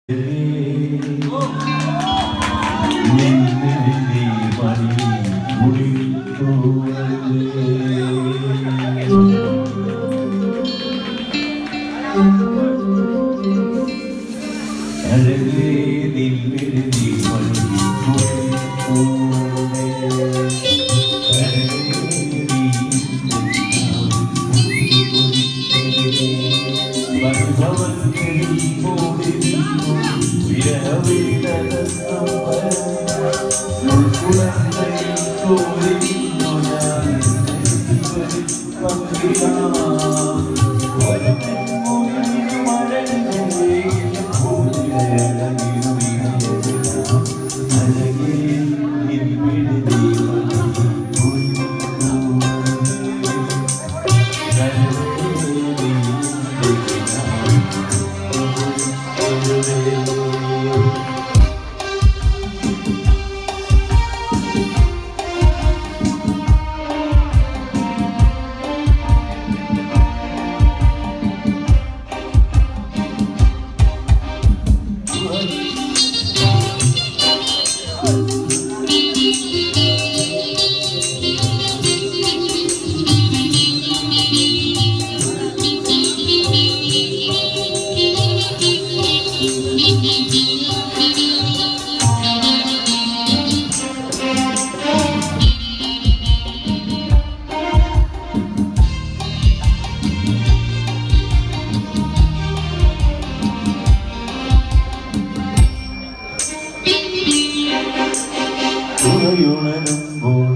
ഉണരുമ്പോൾ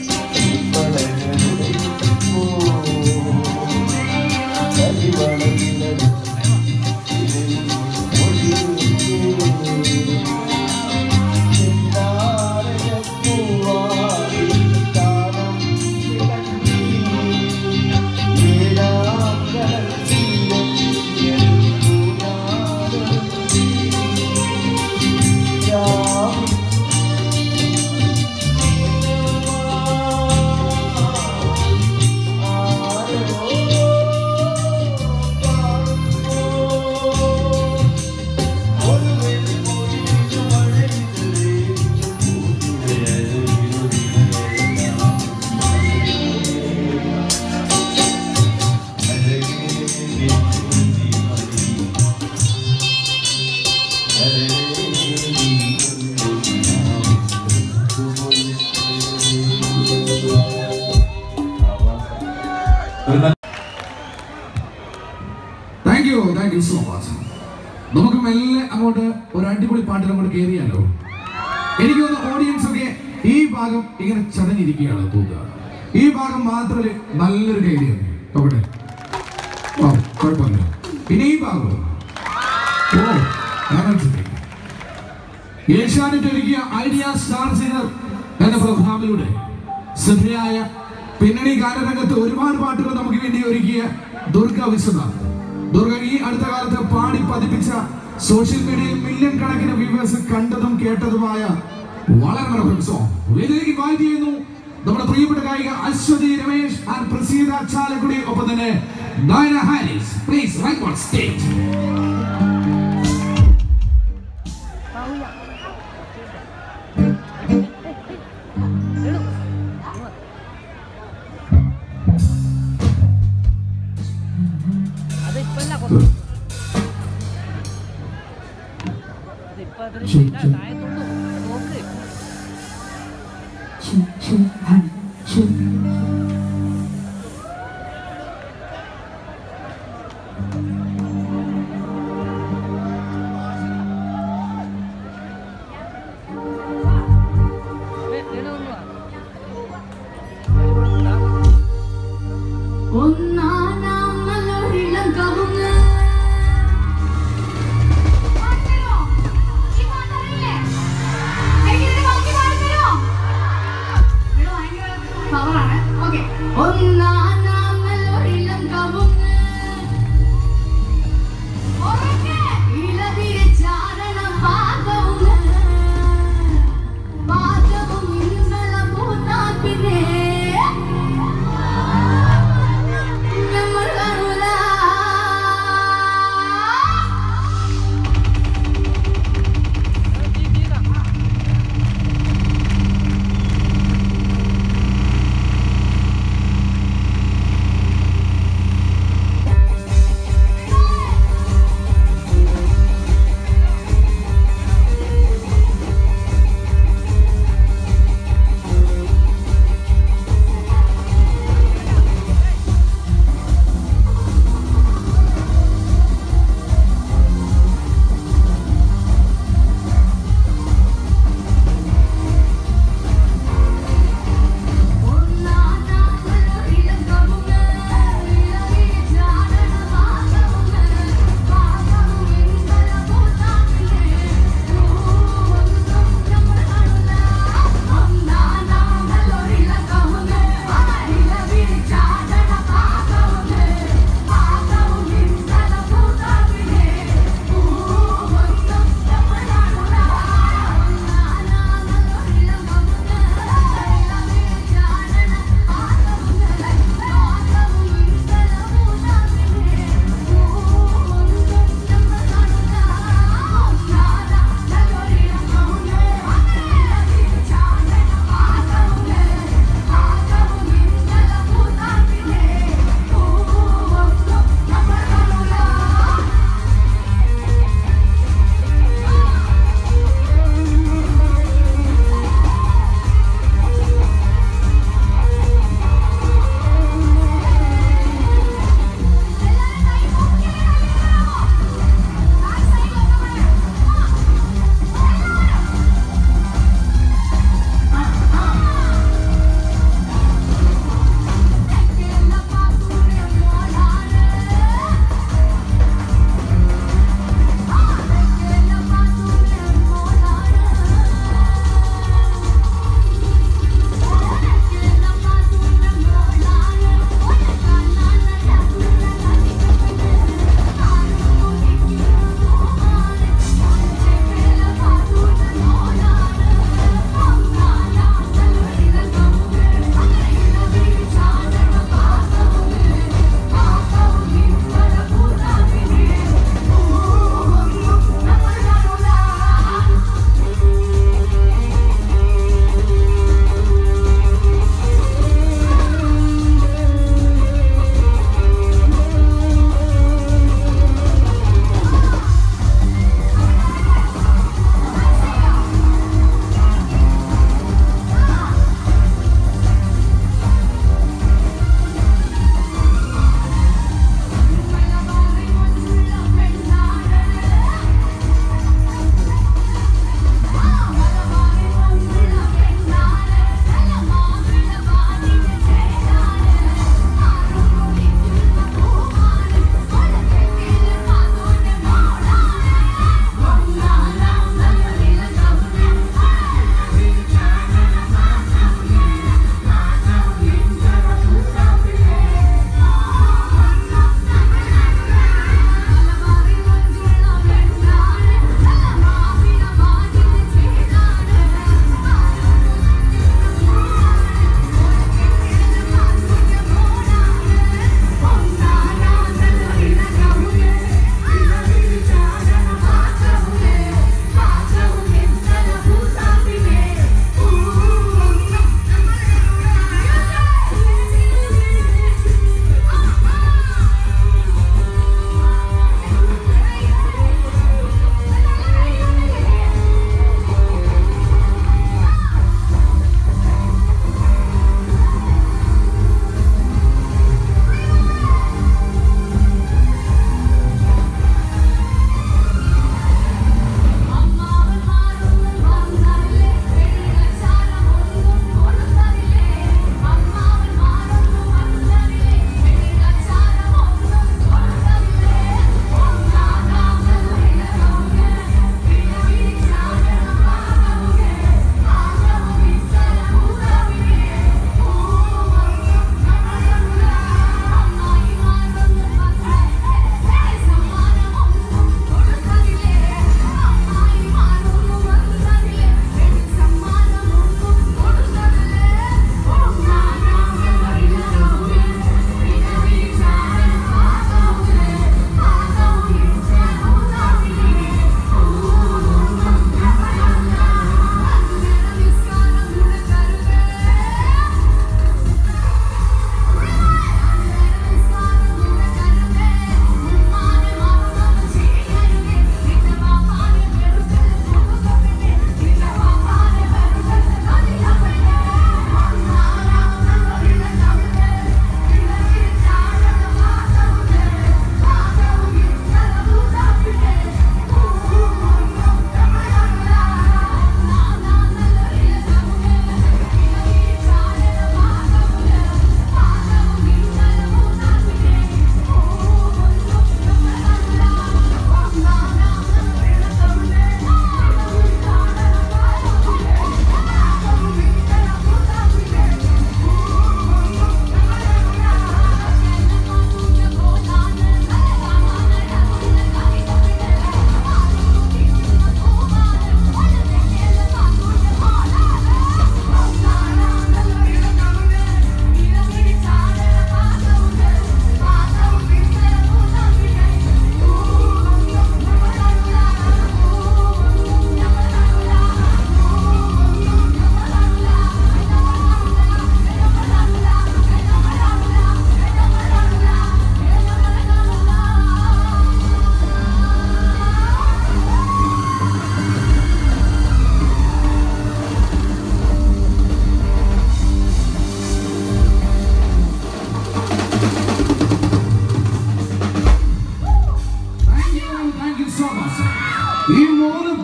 thank you thank you so much നമുക്ക് മെല്ലെ അങ്ങോട്ട് ഒരു അടിപൊളി പാട്ടിൽ അങ്ങോട്ട് കയറിയാലോ എനിക്ക് തോന്നുന്നു ഓഡിയൻസ് ഒക്കെ ഈ ഭാഗം ഇങ്ങനെ ചതഞ്ഞിരിക്കുകയാണ് തോന്നുക ഈ ഭാഗം മാത്രമേ നല്ലൊരു കയറിയാണ് നോക്കട്ടെ ഓ കുഴപ്പമില്ല പിന്നെ ഈ ഭാഗം ഓ ഞാൻ മനസ്സിലായി ഏഷ്യാനെറ്റ് ഒരുക്കിയ ഐഡിയ സ്റ്റാർ സിംഗർ എന്ന പ്രോഗ്രാമിലൂടെ ശ്രദ്ധയായ പിന്നണി ഗാനരംഗത്ത് ഒരുപാട് പാട്ടുകൾ നമുക്ക് വേണ്ടി ഒരുക്കിയ ദുർഗ വിശ്വനാഥ് ദുർഗ ഈ അടുത്ത കാലത്ത് പാടി പതിപ്പിച്ച സോഷ്യൽ മീഡിയയിൽ മില്യൺ കണക്കിന് വ്യൂവേഴ്സ് കണ്ടതും കേട്ടതുമായ വളരെ മനോഹരം സോങ് വേദിയിലേക്ക് ഇൻവൈറ്റ് ചെയ്യുന്നു നമ്മുടെ പ്രിയപ്പെട്ട ഗായിക അശ്വതി രമേശ് ആൻഡ് പ്രസീത ചാലക്കുടി ഒപ്പം തന്നെ Diana Harris please right on stage അതിപ്പല്ല കുറച്ച് അതിപ്പോ അതിന് ചെയ്താ താഴത്തോട്ട് നോക്ക് വേ- വേണു ഒന്ന് വാ. ഒന്നാനാം നല്ലൊരിളം കവുങ്ങ് ഈ പാട്ടറിയില്ലേ? എനിക്കിതിന്റെ ബാക്കി പാടിത്തരോ? ഇവിടെ ഭയങ്കര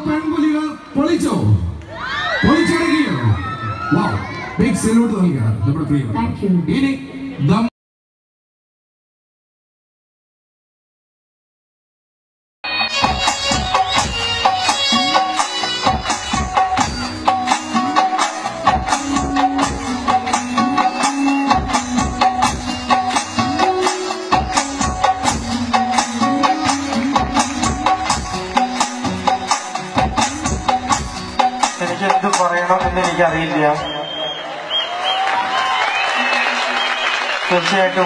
പെൺപുലികൾ പൊളിച്ചോ പൊളിച്ചടക്കിയോ വാ ബിഗ് സല്യൂട്ട് നൽകുകയാണ് നമ്മുടെ പ്രിയ Thank you. ഇനി ദം എനിക്ക് എന്ത് പറയണമെന്ന് എനിക്കറിയില്ല തീർച്ചയായിട്ടും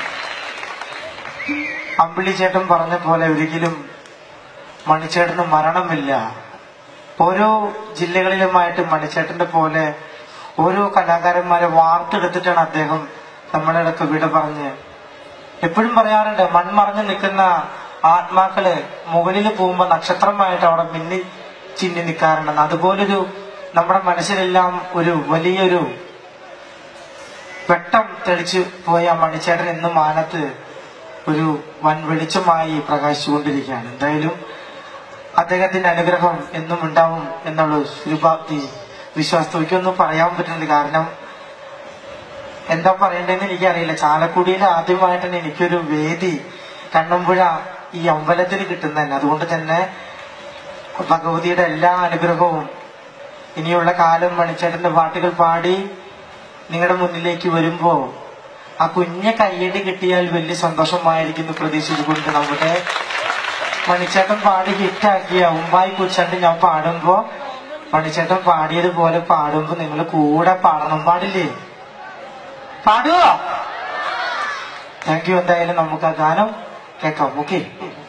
അമ്പിളി ചേട്ടൻ പറഞ്ഞ പോലെ ഒരിക്കലും മണിച്ചേട്ടന് മരണമില്ല ഓരോ ജില്ലകളിലുമായിട്ട് മണിച്ചേട്ടന്റെ പോലെ ഓരോ കലാകാരന്മാരെ വാർത്തെടുത്തിട്ടാണ് അദ്ദേഹം നമ്മുടെ അടുത്ത് വിട പറഞ്ഞ് എപ്പോഴും പറയാറുണ്ട് മൺമറഞ്ഞു നിൽക്കുന്ന ആത്മാക്കള് മുകളിൽ പോകുമ്പോ നക്ഷത്രമായിട്ട് അവിടെ മിന്നി ചിന്നി നിൽക്കാറുണ്ടെന്ന് അതുപോലൊരു നമ്മുടെ മനസ്സിലെല്ലാം ഒരു വലിയൊരു വെട്ടം തെളിച്ചു പോയ മണിച്ചേട്ടൻ ഇന്ന് മാനത്ത് ഒരു വൻ വെളിച്ചമായി പ്രകാശിച്ചുകൊണ്ടിരിക്കുകയാണ് എന്തായാലും അദ്ദേഹത്തിന്റെ അനുഗ്രഹം എന്നും ഉണ്ടാവും എന്നുള്ള ശുഭാപ്തി വിശ്വാസത്തെ എനിക്കൊന്നും പറയാൻ പറ്റുന്നില്ല കാരണം എന്താ പറയണ്ടെന്ന് എനിക്കറിയില്ല ചാലക്കുടിയിൽ ആദ്യമായിട്ടാണ് എനിക്കൊരു വേദി കണ്ണമ്പുഴ ഈ അമ്പലത്തിൽ കിട്ടുന്നതന്നെ അതുകൊണ്ട് തന്നെ ഭഗവതിയുടെ എല്ലാ അനുഗ്രഹവും ഇനിയുള്ള കാലം മണിച്ചേട്ടന്റെ പാട്ടുകൾ പാടി നിങ്ങളുടെ മുന്നിലേക്ക് വരുമ്പോ ആ കുഞ്ഞ കയ്യടി കിട്ടിയാൽ വലിയ സന്തോഷമായിരിക്കുന്നു പ്രതീക്ഷിച്ചുകൊണ്ട് നമ്മുടെ മണിച്ചേട്ടൻ പാടി ഹിറ്റാക്കിയ ഉമ്പായി കുച്ചണ്ട് ഞാൻ പാടുമ്പോ മണിച്ചേട്ടൻ പാടിയതുപോലെ പാടുമ്പോ നിങ്ങൾ കൂടെ പാടണം പാടില്ലേ പാടുവോ താങ്ക് യു എന്തായാലും നമുക്ക് ആ ഗാനം കേൾക്കാം ഓക്കെ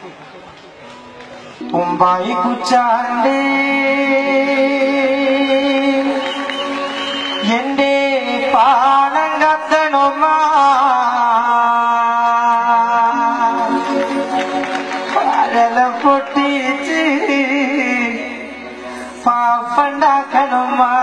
ഉമ്പായി കുച്ചാണ്ട് എന്റെ പാണം കത്തണമാ പഴല പൊട്ടിച്ച് പാപ്പണ്ടാക്കണമാ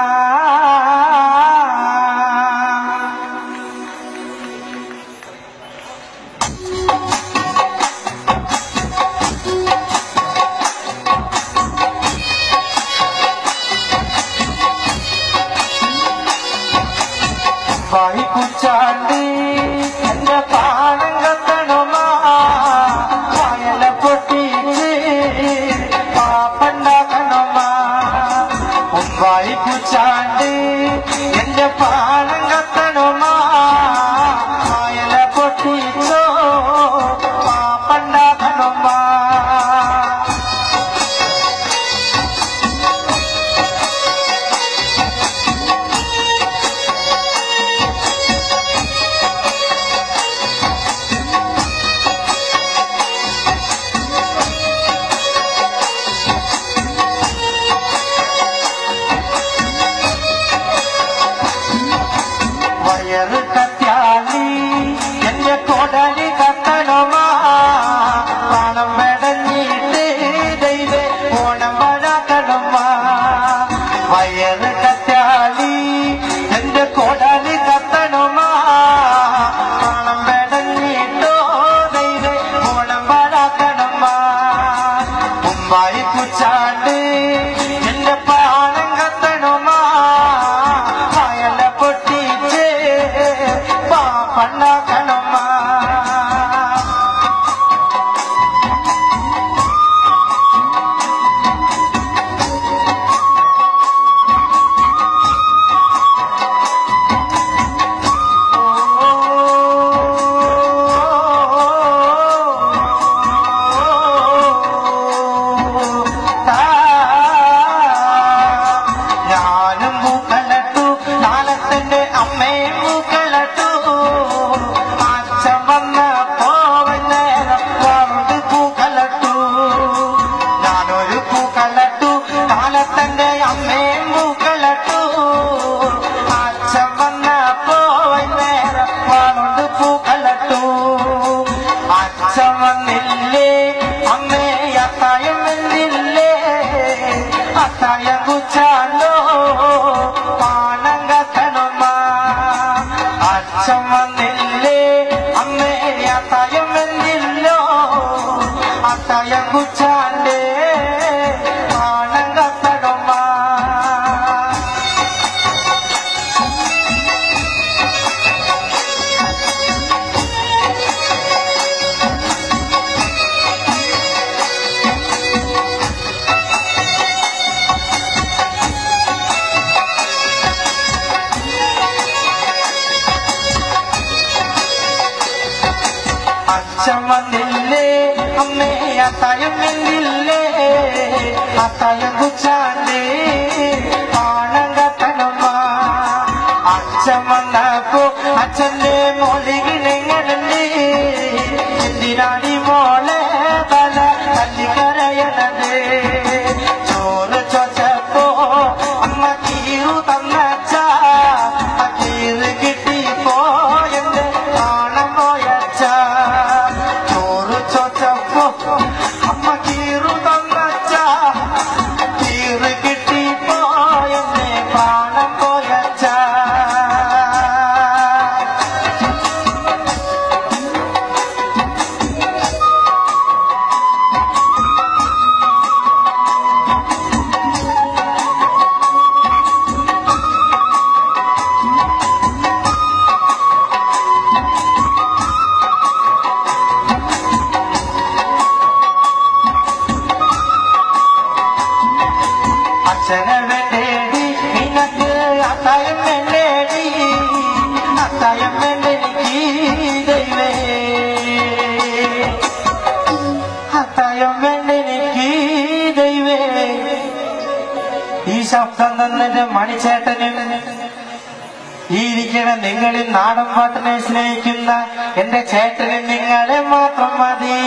വായി കുച്ചാണ്ട് എന്റെ പാണം കത്തണമാ വയല പൊട്ടിച്ച് പാപ്പണ്ടാക്കണമാ വായി കുച്ചാണ്ട് എന്റെ പാണം കത്തണമാ വയല പൊട്ടിച്ചോ പാപ്പണ്ടാക്കണമാ വയറ് കത്യാലി എന്റെ കൊടലി കത്തണമാ പണം മെടഞ്ഞിട്ട് ദൈവേ ഓണം വഴക്കണമാ വയറ് കത്യാലി എന്റെ കൊടലി കത്തണമാ പണം മെടഞ്ഞിട്ടോ ദൈവേ ഓണം വഴക്കണമാ മുമ്പായി കുച്ചാണ്ട് എന്റെ പാണം കത്തണമാ വയല പൊട്ടിച്ച് പാപ്പണ്ടാക്കണമാ ഞാനും പൂക്കളട്ടു നാളത്തെ അമ്മയും പൂക്കളട്ടു അച്ഛൻ വന്നപ്പോ നേരം കൊണ്ട് പൂക്കളട്ടു ഞാനൊരു പൂക്കളട്ടു കാലത്തന്റെ അമ്മയും പൂക്കളട്ടു അച്ഛൻ വന്നപ്പോ നേരം കൊണ്ട് പൂക്കളട്ടു അച്ഛൻ വന്നില്ലേ അമ്മേ അത്തായം വന്നില്ലേ അത്തായം കുച്ചാലോ പാണം കത്തണമാ അച്ഛൻ വന്നില്ലേ അമ്മേ അത്തായം വന്നില്ലോ അത്തായം കുച്ചാലേ പാണം വന്നില്ലേ അമ്മേ അത്തായം എന്നില്ലേ അത്തായം കുച്ചാണ്ടേ പാണം കത്തണമ്മ അച്ഛൻ വന്നപ്പോ അച്ഛന്റെ മൊഴികളെങ്ങനെ എന്തിനാടി മോളെ തല തല്ലിക്കരയണത് ചോറ് ചോച്ചപ്പോ അമ്മ കീറു തന്നച്ച ആ കീറ് കിട്ടിപ്പോ എന്റെ കാണാൻ പോയച്ച ചോറ് ചോച്ചപ്പോ അമ്മ കീറു തന്നച്ച കീറ് കിട്ടിപ്പോ എന്നെ കാണാൻ പോയച്ച അച്ഛനെ വേണ്ടേടി നിനക്ക് അത്തായം വേണ്ടേടി അത്തായം വേണ്ടെനിക്ക് ദൈവേ അത്തായം വേണ്ടെനിക്ക് ദൈവേ ഈ ശബ്ദം തന്നത് മണിച്ചേട്ടന് ഈ ഇരിക്കണ നിങ്ങളിൽ നാടൻ പാട്ടിനെ സ്നേഹിക്കുന്ന എന്റെ ചേട്ടന് നിങ്ങളെ മാത്രം മതി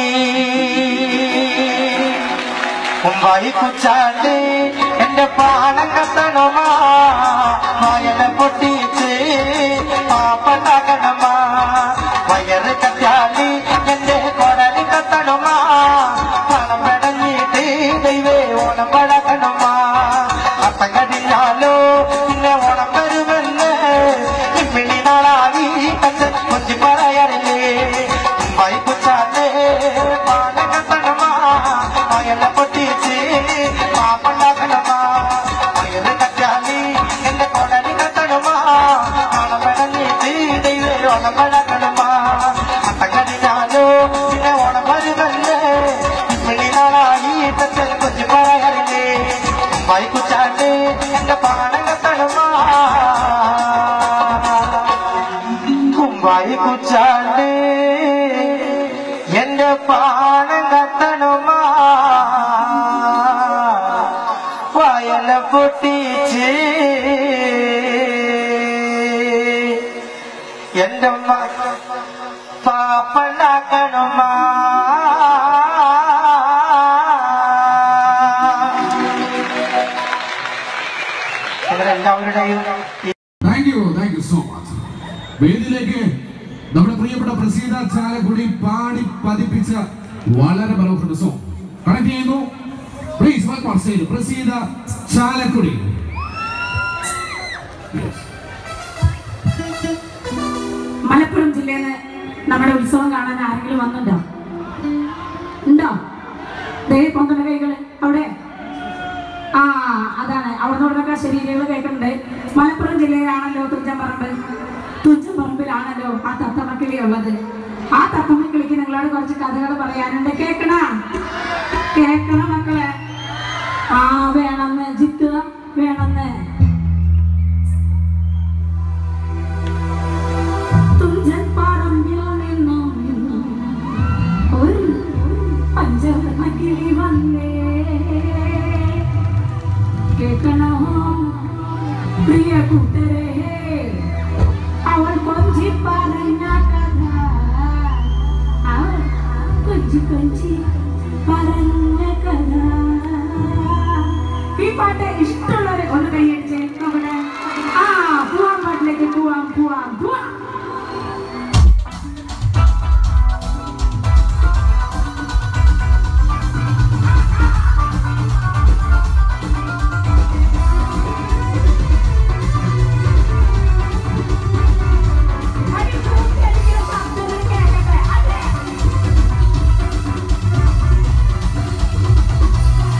മുമ്പായി കുച്ചാണ്ട് എന്റെ പാണം കത്തണമാ വയല പൊട്ടിച്ച് പാപ്പണ്ടാക്കണമാ വയറ് കത്താലി എന്റെ കൊടലി കത്തണമാ പണം പെടഞ്ഞിട്ട് ദൈവേ ഓണം പഴക്കണമാ അത്തം കടിഞ്ഞാലോ പിന്നെ ഓണം വരുമെന്ന് ഇമ്മിണി നാളാവി അച്ഛൻ കൊഞ്ചി പറയാറില്ലേ മുമ്പായി കുച്ചാണ്ട് പാണം കത്തണമാ വയല പൊട്ടിച്ച് പാപ്പണ്ടാക്കണമാ വയറ് കറ്റാലി എന്റെ കൊടലി കത്തണമാ ഓണം പെടഞ്ഞിട്ട് ദൈവേ ഓണം പഴക്കണമാ അത്തം കടിഞ്ഞാലോ പിന്നെ ഓണം വരുമെന്ന് ഇമ്മിണി നാളായി അച്ഛൻ കൊഞ്ചി പറയാറില്ലേ വൈകുച്ചാണ്ട് എന്റെ പാണം കത്തണമാ കുമ്പായി കുച്ചാണ്ട് എന്റെ പാണം കത്തണമാ വയല പൊട്ടിച്ച് എന്റെ പാപ്പണ്ടാക്കണമാ നിങ്ങളെല്ലാവരുടെയും ഈ thank you thank you so much വേദിയിലേക്ക് നമ്മുടെ പ്രിയപ്പെട്ട പ്രസീത ചാലക്കുടി പാടി പതിപ്പിച്ച വളരെ മനോഹര സോങ് കണക്ട് ചെയ്യുന്നു please welcome stage Praseetha Chalakudy Malappuram ജില്ലയിൽ നിന്ന് നമ്മുടെ ഉത്സവം കാണാൻ ആരെങ്കിലും വന്നിട്ടുണ്ടോ ഉണ്ടോ ദേ കൊണ്ടുവന്ന കൈകള് അവിടെ ആ അതാണ് അവിടെ നിന്നൊക്കെ ശരീരങ്ങൾ കേൾക്കുന്നുണ്ട് മലപ്പുറം ജില്ലയിലാണല്ലോ തുഞ്ചംപറമ്പ് തുഞ്ചംപറമ്പിലാണല്ലോ ആ തത്തമ്മക്കിളി ഉള്ളത് ആ തത്തമ്മക്കിളിക്ക് നിങ്ങളോട് കുറച്ച് കഥകൾ പറയാനുണ്ട് കേക്കണ കേക്കണം മക്കളെ ആ വേണമെന്ന് ജിത്തുക വേണമെന്ന് തുഞ്ചൻ പറമ്പിൽ നിന്നും ഒരു പഞ്ചവർണ്ണ കിളി വന്നേ കേൾക്കണോ പ്രിയ കൂട്ടരെ അവൾ കൊഞ്ചി പറഞ്ഞ കഥ അവൾ കൊഞ്ചി കൊഞ്ചി പറഞ്ഞ കഥ ഈ പാട്ട് ഇഷ്ടമുള്ളവരെ ഒന്ന് കൈയടിച്ചേ നോക്കട്ടെ ആ പോവാൻ പാട്ടിലേക്ക് പോവാം പോവാം പോവാം അടി കൂട്ടിയടിക്കുന്ന ശബ്ദം കേൾക്കട്ടെ അതെ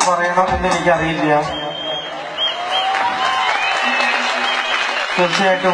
പറയണം എന്ന് എനിക്കറിയില്ല തീർച്ചയായിട്ടും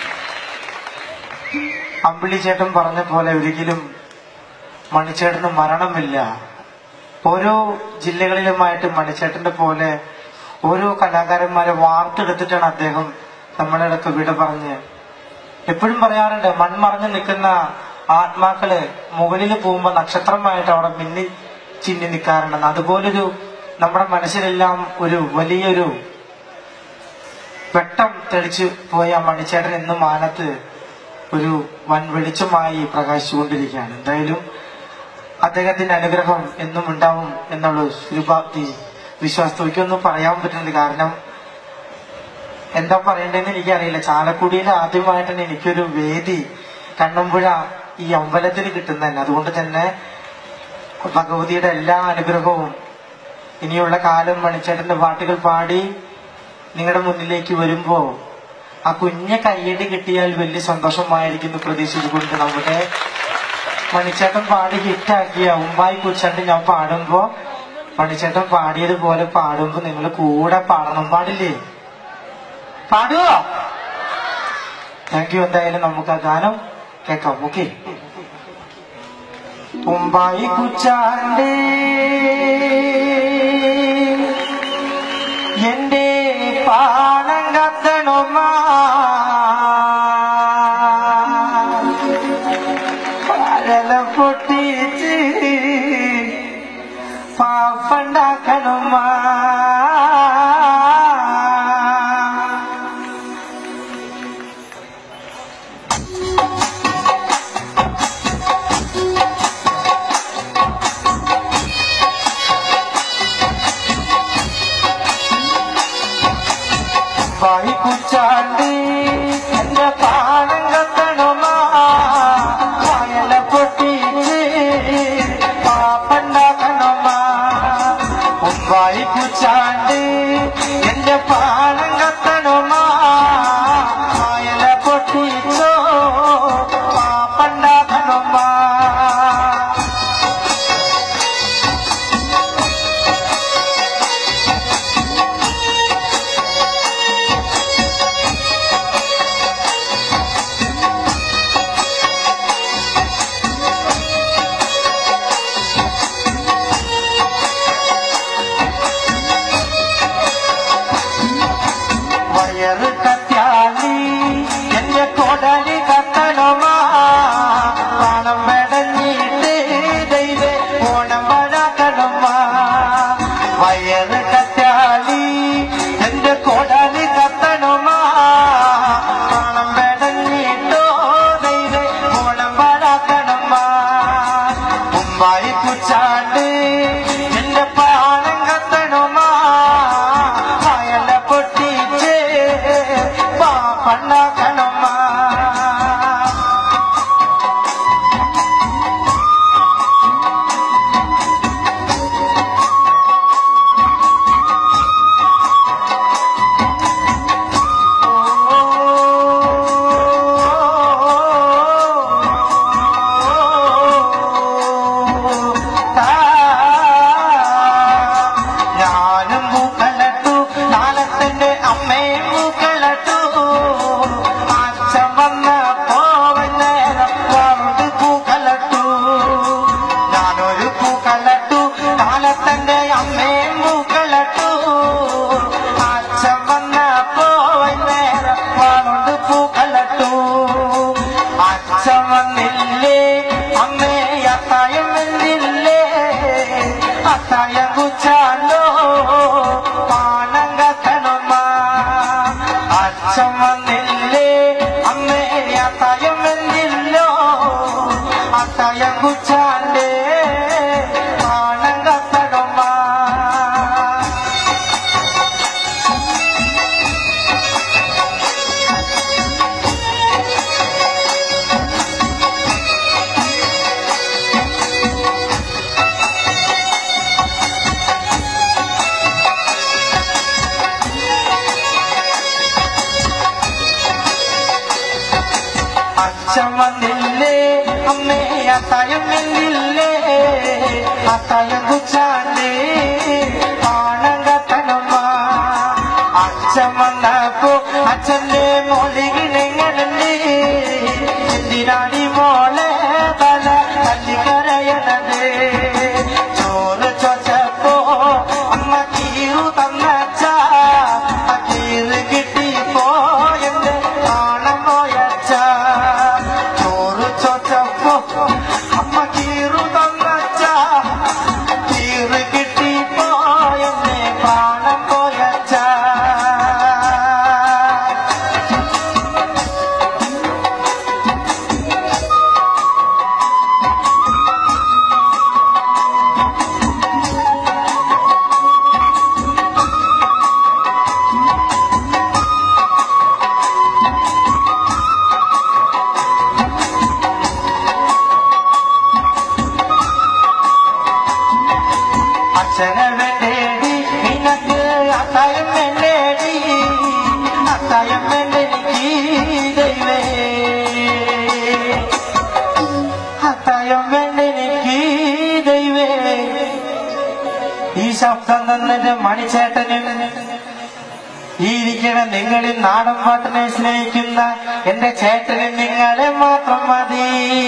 അമ്പിളി ചേട്ടൻ പറഞ്ഞ പോലെ ഒരിക്കലും മണിച്ചേട്ടന് മരണമില്ല ഓരോ ജില്ലകളിലുമായിട്ട് മണിച്ചേട്ടന്റെ പോലെ ഓരോ കലാകാരന്മാരെ വാർത്തെടുത്തിട്ടാണ് അദ്ദേഹം നമ്മുടെ ഇടയ്ക്ക് വിട പറഞ്ഞ് എപ്പോഴും പറയാറുണ്ട് മൺമറഞ്ഞു നിൽക്കുന്ന ആത്മാക്കള് മുകളിൽ പോകുമ്പോ നക്ഷത്രമായിട്ട് അവിടെ മിന്നി ചിന്നി നിൽക്കാറുണ്ടെന്ന് അതുപോലൊരു നമ്മുടെ മനസ്സിലെല്ലാം ഒരു വലിയൊരു വെട്ടം തെളിച്ചു പോയ ആ മണിച്ചേട്ടൻ ഇന്ന് മാനത്ത് ഒരു വൻ വെളിച്ചമായി പ്രകാശിച്ചുകൊണ്ടിരിക്കുകയാണ് എന്തായാലും അദ്ദേഹത്തിന്റെ അനുഗ്രഹം എന്നും ഉണ്ടാവും എന്നുള്ള ശുഭാപ്തി വിശ്വാസത്തിൽ എനിക്കൊന്നും പറയാൻ പറ്റുന്നില്ല കാരണം എന്താ പറയണ്ടെന്ന് എനിക്കറിയില്ല ചാലക്കുടിയിൽ ആദ്യമായിട്ടാണ് എനിക്കൊരു വേദി കണ്ണമ്പുഴ ഈ അമ്പലത്തിൽ കിട്ടുന്നതന്നെ അതുകൊണ്ട് തന്നെ ഭഗവതിയുടെ എല്ലാ അനുഗ്രഹവും ഇനിയുള്ള കാലം മണിച്ചേട്ടന്റെ പാട്ടുകൾ പാടി നിങ്ങളുടെ മുന്നിലേക്ക് വരുമ്പോ ആ കുഞ്ഞ കയ്യടി കിട്ടിയാൽ വലിയ സന്തോഷമായിരിക്കുന്നു പ്രതീക്ഷിച്ചുകൊണ്ട് നമ്മുടെ മണിച്ചേട്ടൻ പാടി ഹിറ്റാക്കിയ ഉമ്മായി കുച്ചണ്ട് ഞാൻ പാടുമ്പോ മണിച്ചേട്ടൻ പാടിയതുപോലെ പാടുമ്പോ നിങ്ങൾ കൂടെ പാടണം പാടില്ലേ പാടുവോ താങ്ക് യു എന്തായാലും നമുക്ക് ആ ഗാനം കേൾക്കാം ഓക്കെ ഉമ്പായി കുച്ചാണ്ട് എന്റെ പാണം കത്തണുമാ പഴല പൊട്ടിച്ച് പാപ്പണ്ടാക്കണുമാ വായി കുച്ചാണ്ട് എന്റെ പാണം കത്തണുമാ വയല പൊട്ടിച്ച് പാപ്പണ്ടാക്കണുമാ ഉമ്പായി കുച്ചാണ്ട് എന്റെ പാണം കത്തണുമാ വയല പൊട്ടിച്ചോ പാപ്പണ്ടാക്കണുമാ വയറ് കത്യാലി എന്റെ കൊടലി കത്തണമാ പണം മെടഞ്ഞിട്ട് ദൈവേ ഓണം വഴക്കണമാ വയറ് കത്യാലി എന്റെ കൊടലി കത്തണമാ പണം മെടഞ്ഞിട്ടോ ദൈവേ ഓണം വഴക്കണമാ ഉമ്മായി കുച്ചാണ്ട് എന്റെ പാണം കത്തണമാ വയല പൊട്ടിച്ച് പാപ്പണ്ണാക്കണമാ ഞാനും പൂക്കളട്ടു നാളത്തിന്റെ അമ്മയും പൂക്കളട്ടു അച്ഛൻ വന്ന പോവന്നേരം കൊണ്ട് പൂക്കളട്ടു ഞാനൊരു പൂക്കളട്ടു നാളത്തിന്റെ അമ്മയും പൂക്കളട്ടു അച്ഛൻ വന്ന പോവന്നേരം കൊണ്ട് പൂക്കളട്ടു അച്ഛൻ വന്നില്ലേ അമ്മേ അത്തായം വന്നില്ലേ അത്തായം കുച്ചാലോ പാണം കത്തണമാ അച്ഛൻ വന്നില്ലേ അമ്മേ അത്തായം വന്നില്ലോ അത്തായം കുച്ചാണ്ടേ പാണം കത്തണമാ അച്ഛൻ വന്നില്ലേ അമ്മേ അത്തായം വന്നില്ലേ അത്തായം കുച്ചാണ്ടേ പാ മാറ്റം വന്നപ്പോ അച്ഛന്റെ മൊഴികളെങ്ങനെ എന്തിനാണി മോളെ തല തല്ലിക്കരയണത് ചോറ് ചോച്ചപ്പോ അമ്മ തീരു തന്നച്ച ആ തീര് കിട്ടിപ്പോ എന്റെ നാണം പോയച്ച ചോറ് ചോച്ചപ്പോ അമ്മ തീരു തന്നച്ച തീര് കിട്ടിപ്പോ എന്നെ പ്രാണം പോയച്ച അച്ഛനെ വേണ്ടേടി നിനക്ക് അത്തായം വേണ്ടേടി അത്തായം വേണ്ടെനിക്ക് ദൈവേ അത്തായം വേണ്ടെനിക്ക് ദൈവേ ഈ ശബ്ദം തന്നെ മണിച്ചേട്ടന് ഈ ഇരിക്കണ നിങ്ങളിൽ നാടൻ പാട്ടിനെ സ്നേഹിക്കുന്ന എന്റെ ചേട്ടന് നിങ്ങളെ മാത്രം മതി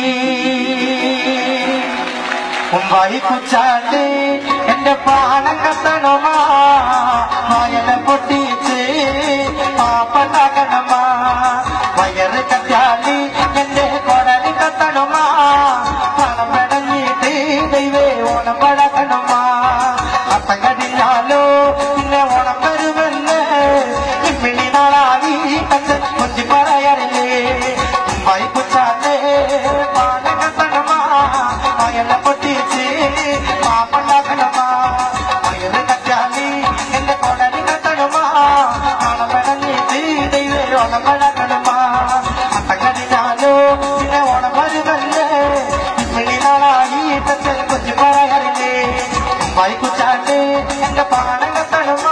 മുമ്പായി കുച്ചാണ്ട് എന്റെ പാണം കത്തണമാ വയല പൊട്ടിച്ച് പാപ്പണ്ടാക്കണമാ വയറ് കത്താലി എന്റെ കൊടലി കത്തണമാ പണം പെടഞ്ഞിട്ട് ദൈവേ ഓണം പഴക്കണമാ അത്തം കടിഞ്ഞാലോ പിന്നെ ഓണം വരുമെന്ന് ഇമ്മിണി നാളാവി കത്ത് കൊഞ്ചി പറയാറില്ലേ മുമ്പായി കുച്ചാണ്ട് പാണം കത്തണമാ വയല പൊട്ടിച്ച് പാപ്പണ്ടാക്കണമാ വയറ് കറ്റാലി എന്റെ കൊടലി കത്തണമാ ഓണം പെടഞ്ഞിട്ട് ദൈവേ ഓണം പഴക്കണമാ അത്തം കടിഞ്ഞാലോ പിന്നെ ഓണം വരുമെന്ന് ഇമ്മിണി നാളായി കത്ത് കൊഞ്ചി പറയാറില്ലേ വൈകുച്ചാണ്ട് എന്റെ പാണം കത്തണമാ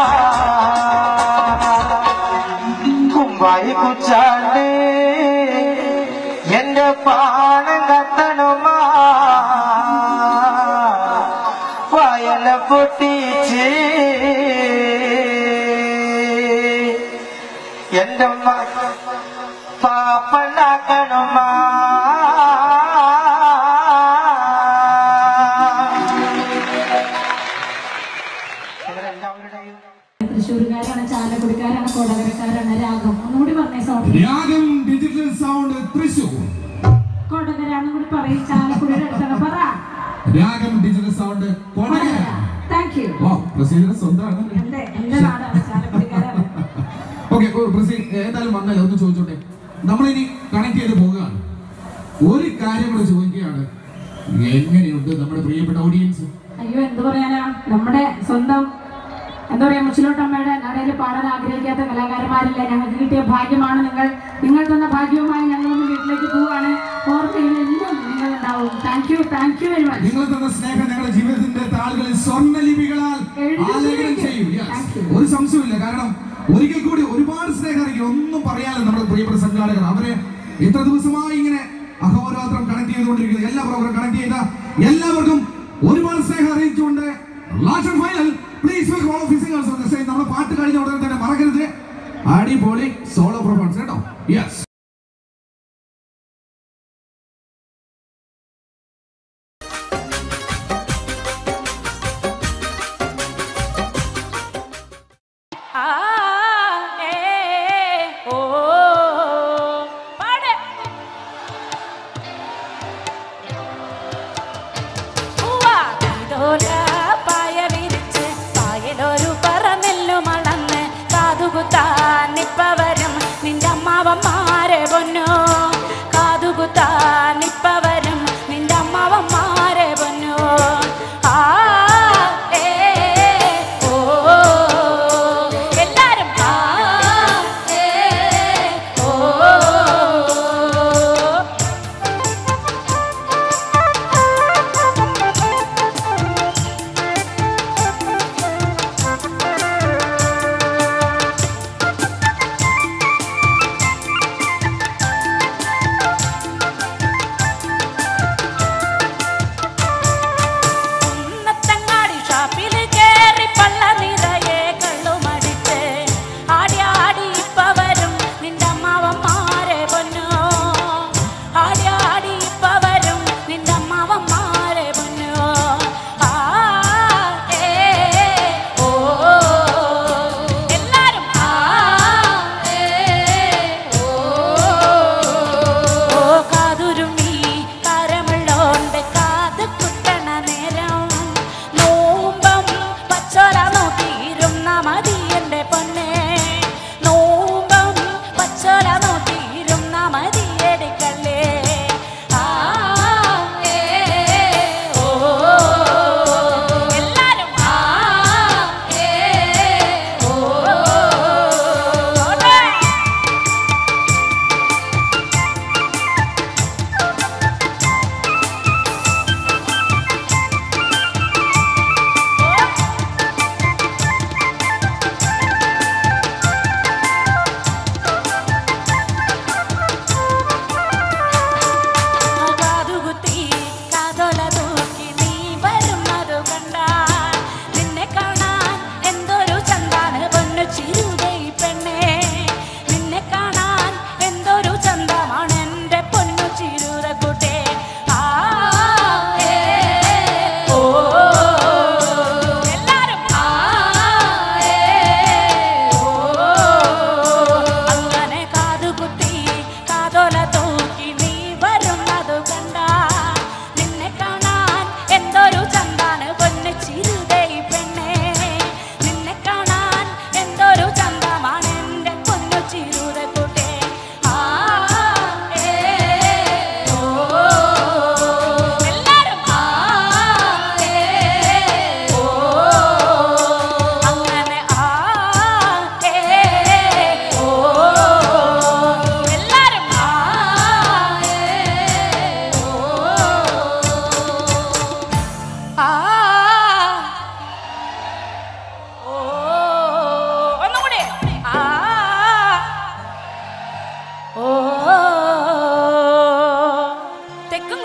കുമ്പായി കുച്ചാണ്ട് എന്റെ പാണം കത്തണമാ വയല പൊട്ടിച്ച് എന്റെ പാപ്പണ്ടാക്കണമാ നിങ്ങളെല്ലാവരുടെയും തൃശ്ശൂരുകാരാണ് ചാലക്കുടിക്കാരാണ് കൊടകരക്കാരാണ് രാഗം ഒന്നുകൂടി പറഞ്ഞേ സോറി രാഗം ഡിജിറ്റൽ സൗണ്ട് തൃശൂർ കൊടകരാന്നും കൂടി പറയും ചാലക്കുടിയുടെ അടുത്താണ് പറ Ragam digital sound Kodakara thank you വാ പ്രസീദിന്റെ സ്വന്തമാണ് എന്റെ എന്റെ നാടാണ് ചാലക്കുടിക്കാരാണ് ഓക്കെ പ്രസീദ് ഏതായാലും വന്നല്ലോ ഒന്ന് ചോദിച്ചോട്ടെ നമ്മളിനി കണക്ട് ചെയ്ത് പോവുകയാണ് ഒരു കാര്യം കൂടെ ചോദിക്കുകയാണ് എങ്ങനെയുണ്ട് നമ്മുടെ പ്രിയപ്പെട്ട ഓഡിയൻസ് അയ്യോ എന്ത് പറയാനാ നമ്മുടെ സ്വന്തം എന്താ പറയാ മുച്ചിലോട്ടമ്മയുടെ നടയിൽ പാടാൻ ആഗ്രഹിക്കാത്ത കലാകാരന്മാരില്ല ഞങ്ങൾക്ക് കിട്ടിയ ഭാഗ്യമാണ് നിങ്ങൾ നിങ്ങൾ തന്ന ഭാഗ്യവുമായി ഞങ്ങൾ ഒന്ന് വീട്ടിലേക്ക് പോവാണ് ഓർമ്മയിൽ എന്നും നിങ്ങൾ ഉണ്ടാവും thank you thank you very much നിങ്ങൾ തന്ന സ്നേഹം ഞങ്ങളുടെ ജീവിതത്തിന്റെ താളുകളിൽ സ്വർണ്ണ ലിപികളാൽ എഴുതി ആലേഖനം വെച്ചിരിക്കും. ചെയ്യും Yes. Thank you. ഒരു സംശയമില്ല കാരണം ഒരിക്കൽ കൂടി ഒരുപാട് സ്നേഹം അറിയിക്കും ഒന്നും പറയാതെ നമ്മുടെ പ്രിയപ്പെട്ട സംഘാടകർ അവരെ ഇത്ര ദിവസമായി ഇങ്ങനെ അഹോരാത്രം കണക്ട് ചെയ്തുകൊണ്ടിരിക്കുന്നത് എല്ലാ പ്രോഗ്രാം കണക്ട് ചെയ്ത എല്ലാവർക്കും ഒരുപാട് സ്നേഹം അറിയിച്ചുകൊണ്ട് last and final please welcome all of singers on the stage നമ്മുടെ പാട്ട് കഴിഞ്ഞ ഉടനെ തന്നെ മറക്കരുത് അടിപൊളി സോളോ പെർഫോമൻസ് കേട്ടോ യെസ് ആ ഏ ഓ പാട് പൂവാതിതോല പായ വിരിച്ച് പായലൊരു പറന്നെല്ലു മണന്ന് കാതുകുത്താൻ ഇപ്പവരും നിന്റെ അമ്മാവന്മാരെ പൊന്നു കാതുകുത്താൻ ഇപ്പവരും നിന്റെ അമ്മാവന്മാരെ പൊന്നു ആ ഏ ഓ എല്ലാരും ആ ഏ ഓ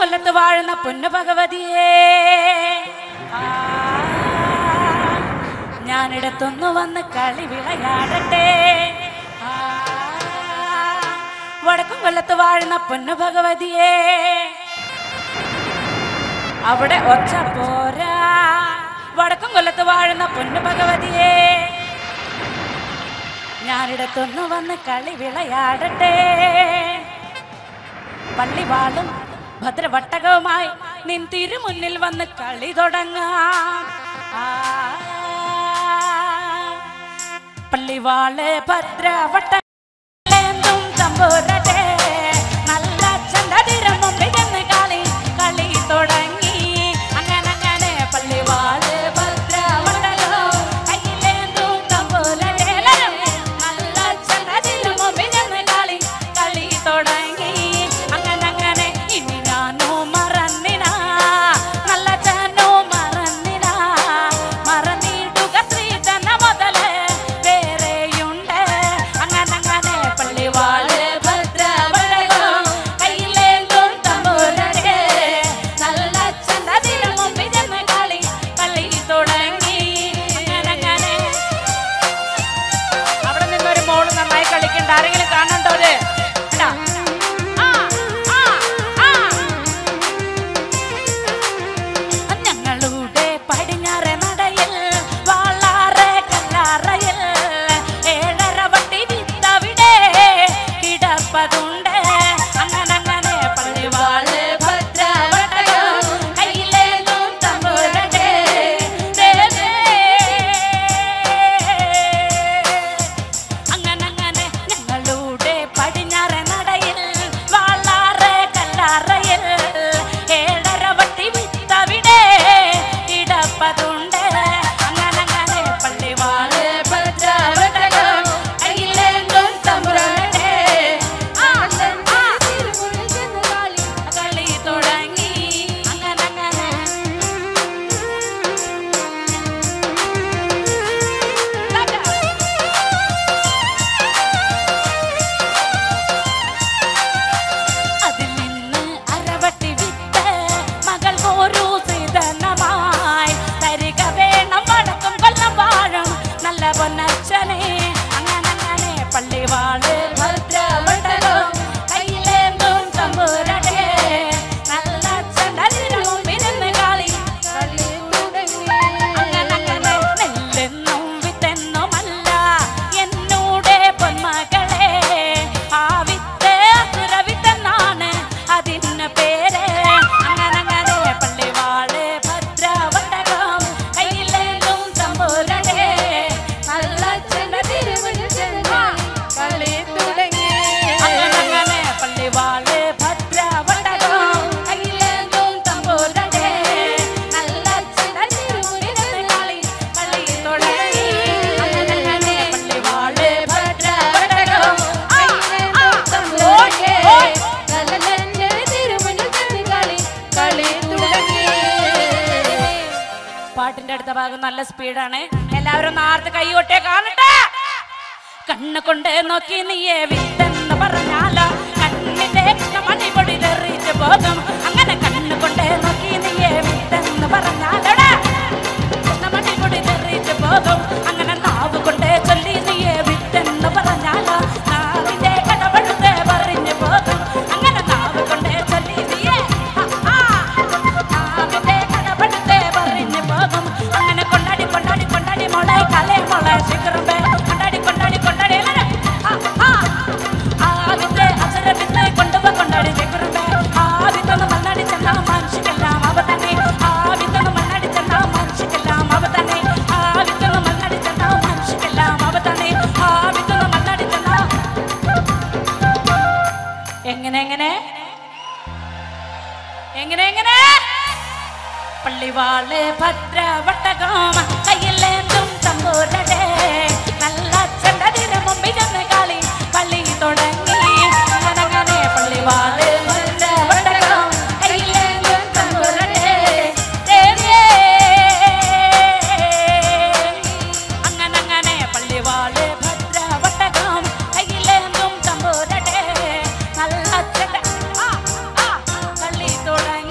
കൊല്ലത്ത് വാഴുന്ന പൊന്നു ഭഗവതിയേ ആ, ഞാനിടത്തൊന്നു വന്ന് കളി വിളയാടട്ടെ ആ, വടക്കും കൊല്ലത്ത് വാഴുന്ന പൊന്നു ഭഗവതിയേ അവിടെ ഒച്ച പോരാ വടക്കും കൊല്ലത്ത് വാഴുന്ന പൊന്നു ഭഗവതിയേ ഞാനിടത്തൊന്നു വന്ന് കളി വിളയാടട്ടെ പള്ളിവാളും ഭദ്രവട്ടകവുമായി നിൻ തിരുമുന്നിൽ വന്ന് കളി തുടങ്ങാം ആ, പള്ളിവാള് ഭദ്രവട്ടം തമ്പുരട്ടെ നല്ല ചന്തതിരം മുമ്പിൽ നിന്ന് കളി കളി തുടങ്ങി അങ്ങനെ അങ്ങനെ പള്ളിവാള് ഭദ്രവട്ടകം കയ്യിലേന്തും തമ്പുരട്ടെ എല്ലാരും നല്ല ചന്തതിരം മുമ്പിൽ നിന്ന് കളി കളി തുടങ്ങി അങ്ങനെ അങ്ങനെ ഇനി ഞാനോ മറന്നിനാ നല്ല ചാനോ മറന്നിനാ മറന്നിടുക ശ്രീധന മുതല് വേറെയുണ്ട് അങ്ങനെ അങ്ങനെ പള്ളിവാള് ഭദ്രവഴകം കയ്യിലേന്തും തമ്പുരട്ടെ നല്ല ചന്തതിരം മുമ്പിൽ നിന്ന് കളി കളി തുടങ്ങി അങ്ങനെ അങ്ങനെ അവിടെ നിന്നൊരു മോള് നന്നായി കളിക്കണ്ട ആരെങ്കിലും കാണണ്ടോര് ഇതാ. ആ, ആ, ആ. ഞങ്ങളുടെ പടിഞ്ഞാറെ നടയിൽ വാളാറെ കല്ലാറയിൽ ഏഴര വട്ടി വിത്തവിടെ കിടപ്പതുണ്ട് അങ്ങനെ അങ്ങനെ പള്ളിവാള് ഭദ്രവട്ടകം കയ്യിലേതും തമ്പുരട്ടെ ദേ, ദേ. അങ്ങനങ്ങനെ ഞങ്ങളുടെ പടിഞ്ഞാറെ നടയിൽ വാളാറെ കല്ലാറയിൽ ഏഴര വട്ടി വിത്തവിടെ ഇടപ്പതുണ്ട് അങ്ങനങ്ങനെ പള്ളിവാള് ഭദ്രവട്ടകം കയ്യിലെങ്കും തമ്പുരട്ടെ ആ, ആ. കളി തുടങ്ങി അങ്ങനങ്ങനെ അതിൽ നിന്ന് അരവട്ടി വിത്ത് മകൾ ഒരു സീതനമായി തരിക വേണം വടക്കും കൊല്ലം വാഴും നല്ല പൊന്നച്ഛനെ അങ്ങനങ്ങനെ പള്ളിവാള് ഭദ്രവട്ടകം കയ്യിലേന്തും തമ്പുരട്ടെ നല്ല അച്ഛൻ്റെ മുമ്പിരുന്ന് കളി അങ്ങനങ്ങനെ നെല്ലെന്നും വിത്തെന്നുമല്ല എന്നൂടെ പൊന്മകളെ ആ വിത്ത് അസുരവിത്തെന്നാണ് അതിന് പേര് അങ്ങനങ്ങനെ പള്ളിവാള് ഭദ്രവട്ടകം കയ്യിലേന്തും തമ്പുരട്ടെ നല്ല അങ്ങനങ്ങനെ പള്ളിവാള് ഭദ്രവട്ടകം കയ്യിലേന്തും തമ്പുരട്ടെ നല്ല കളി കളി തുടങ്ങി അങ്ങനങ്ങനെ പള്ളിവാള് ഭദ്രവട്ടകം ആ, ആ, ഓയ്, ഓയ്. പാട്ടിന്റെ അടുത്ത ഭാഗം നല്ല സ്പീഡാണ് എല്ലാവരും നേരത്തെ കൈകൊട്ടേ കാണട്ടെ കണ്ണ് കൊണ്ട് നോക്കി നീയെ വിത്തെന്ന് പറഞ്ഞാലോ കണ്ണിന്റെ കൃഷ്ണമണി പൊടി തെറിച്ച് പോകും അങ്ങനെ കണ്ണ് കൊണ്ട് നോക്കി നീയെ വിത്തെന്ന് പറഞ്ഞാലോടാ കൃഷ്ണമണി പൊടി തെറിച്ച് പോകും അങ്ങനെ നാവ് കൊണ്ട് ചൊല്ലി നീയെ വിത്തെന്ന് പറഞ്ഞാലോ നാവിന്റെ കടപഴുത്തെ പറഞ്ഞു പോകും അങ്ങനെ നാവ് കൊണ്ട് ചൊല്ലി നീയെ ആ, ആ. നാവിന്റെ കടപഴുത്തെ പറഞ്ഞു പോകും അങ്ങനെ കൊണ്ടാടി കൊണ്ടാടി കൊണ്ടാടി മോളെ കലേ മോളെ ശിഖരമ്പേ കൊണ്ടാടി കൊണ്ടാടി കൊണ്ടാടി എല്ലാരും. ആ, ആ. ആ വിത്ത് അസുര വിത്ത് കൊണ്ടുപോ കൊണ്ടാടി ശിഖരമ്പേ ആ വിത്തൊന്ന് മണ്ണാടി ചെന്നാ മനുഷ്യക്കെല്ലാം അവ തന്നെ ആ വിത്തൊന്ന് മണ്ണാടി ചെന്നാ മനുഷ്യക്കെല്ലാം അവ തന്നെ ആ വിത്തൊന്ന് മണ്ണാടി ചെന്നാ മനുഷ്യക്കെല്ലാം അവ തന്നെ ആ വിത്തൊന്ന് മണ്ണാടി ചെന്നാ എങ്ങനെ എങ്ങനെ എങ്ങനെ എങ്ങനെ പള്ളിവാള് ഭദ്രവട്ടകം കയ്യിലേന്തും തമ്പൂരടെ നല്ല ചെണ്ടതിന് മുമ്പിൽ നിന്ന് കളി പള്ളി തുടങ്ങി അങ്ങനങ്ങനെ പള്ളിവാള് ഭദ്രവട്ടകം കയ്യിലേന്തും തമ്പൂരടെ ദേ, ദേ. അങ്ങനങ്ങനെ പള്ളിവാള് ഭദ്രവട്ടകം കയ്യിലേന്തും തമ്പൂരടെ നല്ല ചെണ്ട ആ, ആ, കളി തുടങ്ങി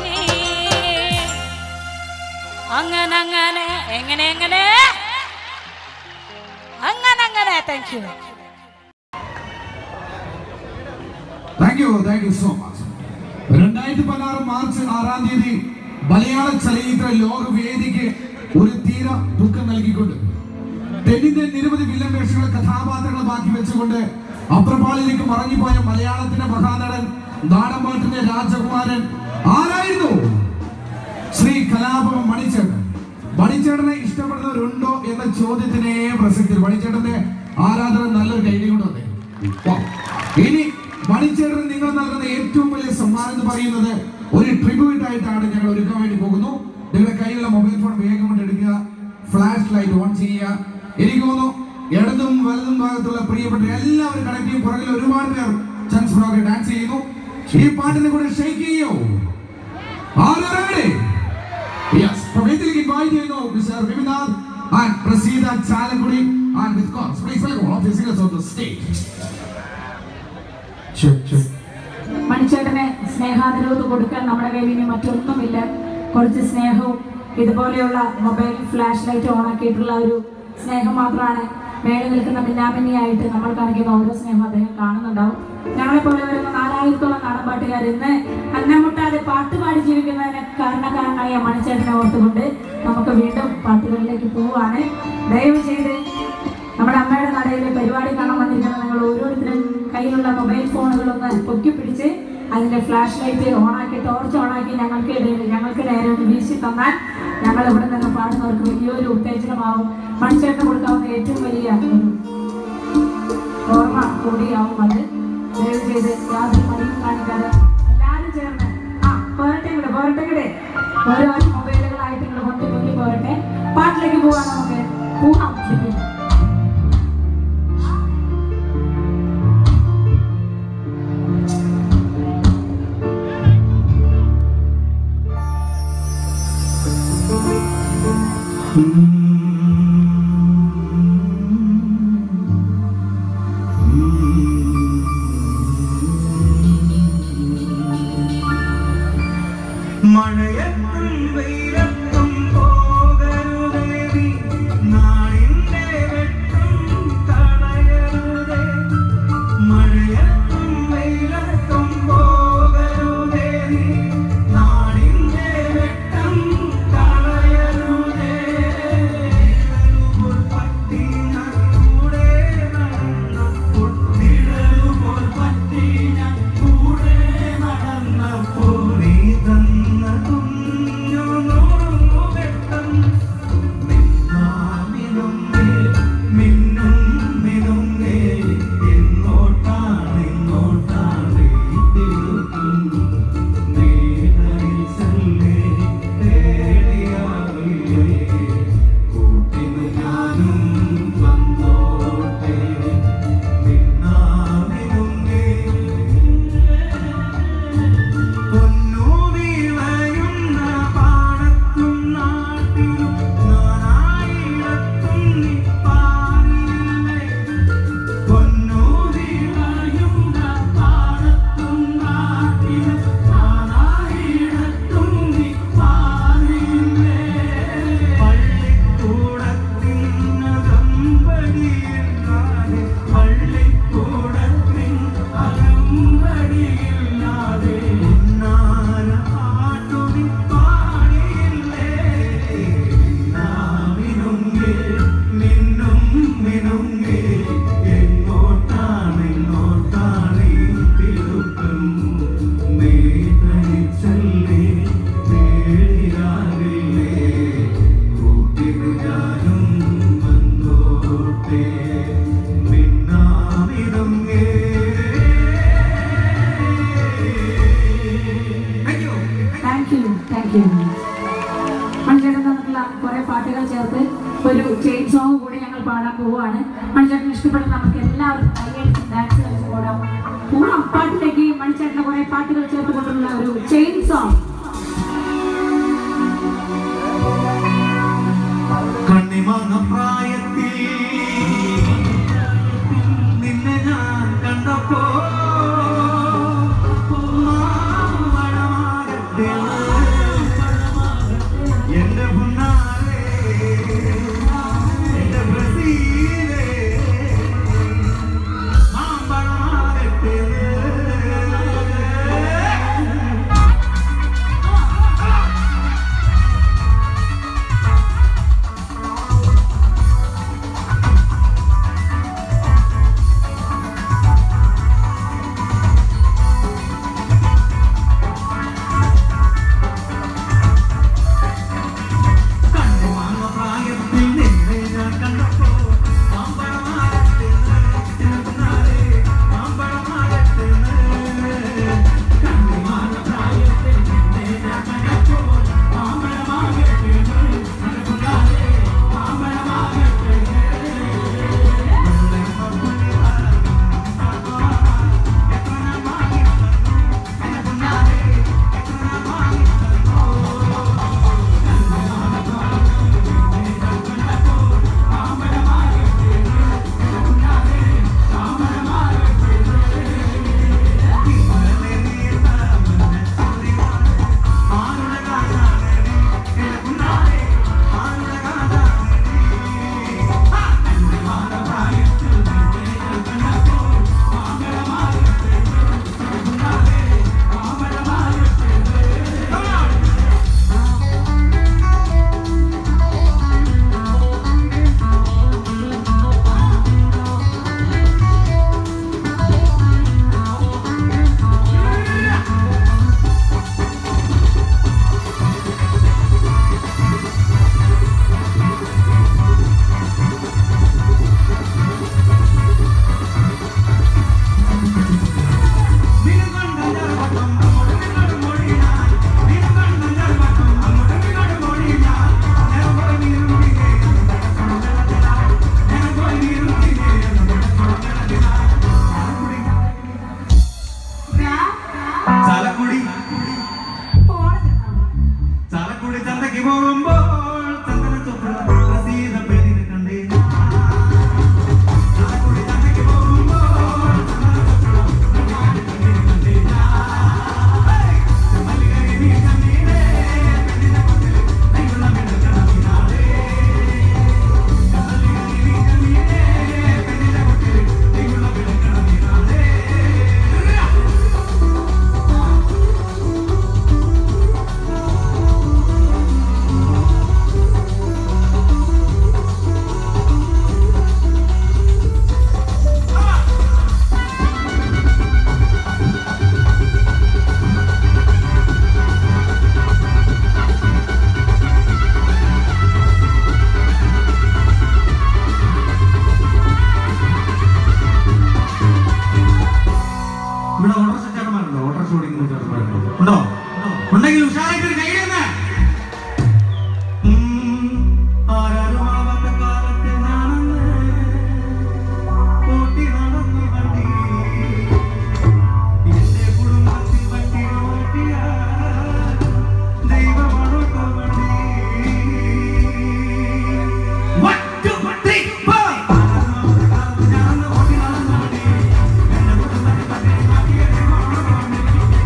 അങ്ങനെ അങ്ങനെ അങ്ങനെ അങ്ങനെ thank you thank you thank you so much രണ്ടായിരത്തി പതിനാറ് മാർച്ച് ആറാം തീയതി മലയാള ചലച്ചിത്ര ലോകവേദിക്ക് ഒരു തീര ദുഃഖം നൽകിക്കൊണ്ട് തെന്നിന്റെ നിരവധി വില്ലൻ വേഷങ്ങൾ കഥാപാത്രങ്ങൾ ബാക്കി വെച്ചുകൊണ്ട് അപ്രപാളിലേക്ക് മറങ്ങിപ്പോയ മലയാളത്തിന്റെ മഹാനടൻ നാടൻപാട്ടിന്റെ രാജകുമാരൻ ആരായിരുന്നു ശ്രീ കലാപം മണിച്ചേട്ടൻ മണിച്ചേട്ടനെ ഇഷ്ടപ്പെടുന്നവരുണ്ടോ എന്ന ചോദ്യത്തിനെ പ്രസക്തി മണിച്ചേട്ടന്റെ ആരാധന നല്ലൊരു കൈഡി കൊണ്ട് വന്നേ വാ. ഇനി മണിച്ചേട്ടൻ നിങ്ങൾ നൽകുന്ന ഏറ്റവും വലിയ സമ്മാനം എന്ന് പറയുന്നത് ഒരു ട്രിബ്യൂട്ട് ആയിട്ടാണ് ഞങ്ങൾ ഒരുക്കാൻ വേണ്ടി പോകുന്നു നിങ്ങളുടെ കയ്യിലുള്ള മൊബൈൽ ഫോൺ വേഗം കൊണ്ട് എടുക്കുക ഫ്ലാഷ് ലൈറ്റ് ഓൺ ചെയ്യുക എനിക്ക് തോന്നുന്നു ഇടതും വലതും ഭാഗത്തുള്ള പ്രിയപ്പെട്ട എല്ലാവരും കണക്ട് ചെയ്യും പുറകിൽ ഒരുപാട് പേർ ചാൻസ് ഫ്രോക്ക് ഡാൻസ് ചെയ്യുന്നു ഈ പാട്ടിനെ കൂടെ ഷെയ്ക്ക് ചെയ്യോ ആരാണ് Yes, പ്രവേദിയിലേക്ക് invite ചെയ്യുന്നു Mr. Viminath and Prasida Chalakudi and with course, please welcome all the singers on the stage. Check, check. മണിച്ചേട്ടനെ സ്നേഹാദരവ് കൊടുക്കാൻ നമ്മുടെ കയ്യിൽ ഇനി മറ്റൊന്നുമില്ല കുറച്ച് സ്നേഹവും ഇതുപോലെയുള്ള മൊബൈൽ ഫ്ലാഷ് ലൈറ്റ് ഓണാക്കിയിട്ടുള്ള ഒരു സ്നേഹം മാത്രമാണ് മേളിൽ നിൽക്കുന്ന മിന്നാമിന്നിയായിട്ട് നമ്മൾ കാണിക്കുന്ന ഓരോ സ്നേഹം അദ്ദേഹം കാണുന്നുണ്ടാവും ഞങ്ങളെ പോലെ വരുന്ന നാലായിരത്തോളം നാടൻപാട്ടുകാർ ഇന്ന് അന്നമുട്ടാതെ പാട്ട് പാടി ജീവിക്കുന്നതിന് കാരണക്കാരനായ മണിച്ചേട്ടനെ ഓർത്തുകൊണ്ട് നമുക്ക് വീണ്ടും പാട്ടുകളിലേക്ക് പോവുകയാണ് ദയവ് ചെയ്ത് നമ്മുടെ അമ്മയുടെ നടയിലെ പരിപാടി കാണാൻ വന്നിരിക്കുന്ന നിങ്ങൾ ഓരോരുത്തരും കയ്യിലുള്ള മൊബൈൽ ഫോണുകളൊന്ന് പൊക്കി പിടിച്ച് അതിന്റെ ഫ്ലാഷ് ലൈറ്റ് ഓണാക്കി ടോർച്ച് ഓണാക്കി ഞങ്ങൾക്ക് ഇടയിൽ ഞങ്ങൾക്ക് നേരെ ഒന്ന് വീശി തന്നാൽ ഞങ്ങൾ ഇവിടെ നിന്ന് പാടുന്നവർക്ക് വലിയൊരു ഉത്തേജനമാവും മനുഷ്യർക്ക് കൊടുക്കാവുന്ന ഏറ്റവും വലിയ ഒരു ഓർമ്മ കൂടിയാവും അത് ദയവ് ചെയ്ത് യാതൊരു മടിയും കാണിക്കാതെ എല്ലാവരും ചേർന്ന് ആ പോരട്ടെ ഇവിടെ പോരട്ടെ ഇവിടെ ഓരോ മൊബൈലുകളായിട്ട് ഇങ്ങനെ പൊട്ടി പൊട്ടി പോരട്ടെ പാട്ടിലേക്ക് പോവാം നമുക്ക് പോവാം ശരി മഴയത്തും വെയിലത്തും പോകരുതേ നീ. നാടിന്റെ വെട്ടം തടയരുതേ. മഴയത്തും വെയിലത്തും പോകരുതേ നീ. നാടിന്റെ വെട്ടം തടയരുതേ. നിഴലുപോൽ പറ്റി ഞാൻ കൂടെ നടന്നപ്പോൾ, നിഴലുപോൽ പറ്റി ഞാൻ കൂടെ നടന്നപ്പോൾ നീ തന്ന കുഞ്ഞു നുറുങ്ങുവെട്ടം മിന്നാമിനുങ്ങേ, മിന്നും മിനുങ്ങേ, എങ്ങോട്ടാണ് എങ്ങോട്ടാണ് ഈ തിരുത്തും? നീ തനിച്ചല്ലേ തേടിയാവില്ലേ? കൂട്ടിന് ഞാനും വന്നോട്ടെ മിന്നാമിനുങ്ങേ പൊന്നു വിളയുന്ന പാടത്തും നാട്ടിലും നാനായിടത്തും നീ പാറിയില്ലേ പൊന്നു വിളയുന്ന പാടത്തും നാട്ടിലും നാനായിടത്തും നീ പാറിയില്ലേ പള്ളിക്കൂടത്തിനകമ്പടിയില്ലാതെ പള്ളിക്കൂടത്തിൻ അകമ്പടിയില്ലാതെ ഉന്നാര പാട്ടുനി പാടിയില്ലേ മിന്നാമിനുങ്ങേ, മിന്നും മിനുങ്ങേ, എങ്ങോട്ടാണ് എങ്ങോട്ടാണ് ഈ തിരുക്കം? നീ തനിച്ചല്ലേ പേടിയാകില്ലേ കൂട്ടിന് ഞാനും വന്നോട്ടെ മിന്നാമിനുങ്ങേ. Thank you. Thank you thank you മണിച്ചേട്ടൻ തന്നിട്ടുള്ള കുറെ പാട്ടുകൾ ചേർത്ത് ഒരു ചെയിൻ സോങ് കൂടി ഞങ്ങൾ പാടാൻ പോവുകയാണ് മണിച്ചേട്ടൻ ഇഷ്ടപ്പെടുന്ന നമുക്ക് എല്ലാവർക്കും കൈയടിച്ച് ഡാൻസ് കളിച്ച് പോടാം പൂർണ്ണം പാട്ടിലേക്ക് മണിച്ചേട്ടന്റെ കുറെ പാട്ടുകൾ ചേർത്ത് കൊണ്ടുള്ള ഒരു ചെയിൻ സോങ് കണ്ണിമാങ്ങ പ്രായത്തിൽ നിന്നെ ഞാൻ കണ്ടപ്പോ മാവഴമാകട്ടെ എന്റെ പുന്നാരെ ഉണ്ടോ ഉണ്ടെങ്കിൽ ഉഷാറായിട്ട് ഒരു കൈ തന്നെ ആരാരും ആവാത്ത കാലത്ത് ഞാനന്ന് കൂട്ടി നടന്നു വണ്ടി എന്റെ കുടുംബത്തിൽ വണ്ടി ഓട്ടിയ ദൈവമാണോ വണ്ടി One, two, three, four. ഞാനന്ന് ഓട്ടി നടന്നു വണ്ടി എന്റെ കുടുംബത്തിൽ വണ്ടി ഓട്ടിയ ദൈവമാണോ വണ്ടി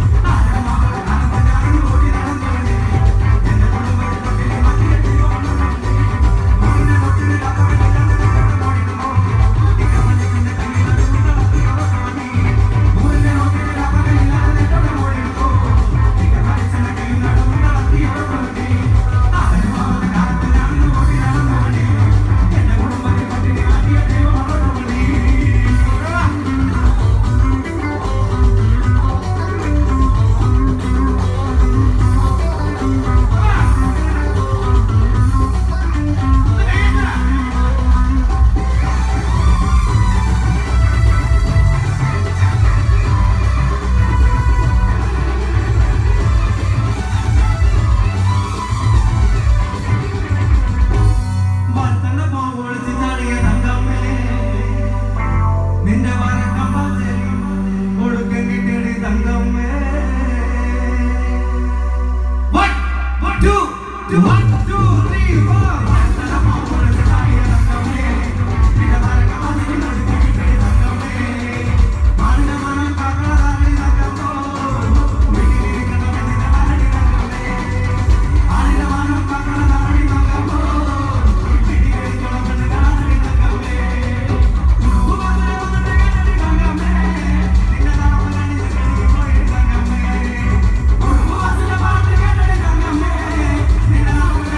വർത്തന പോവൊളിച്ച് ചാടിയ തങ്കമ്മേ നിന്റെ വരക്കമ്പാച്ചേരി ഒടുക്കം കിട്ടിയടി തങ്കമ്മേ One, one, two, two, one, two, three, four. വർത്തന പോവൊളിച്ച് ചാടിയ തങ്കമ്മേ നിന്റെ വരക്കമ്പാച്ചേരി ഒടുക്കം കിട്ടിയടി തങ്കമ്മേ മാണിന്റെ മനം കാക്കളാടി തങ്കമ്മോ വീട്ടിലിരിക്കണ പെണ്ണിന്റെ മകടി തങ്കമ്മേ മാണിന്റെ മനം കാക്കളാടി തങ്കമ്മോ ും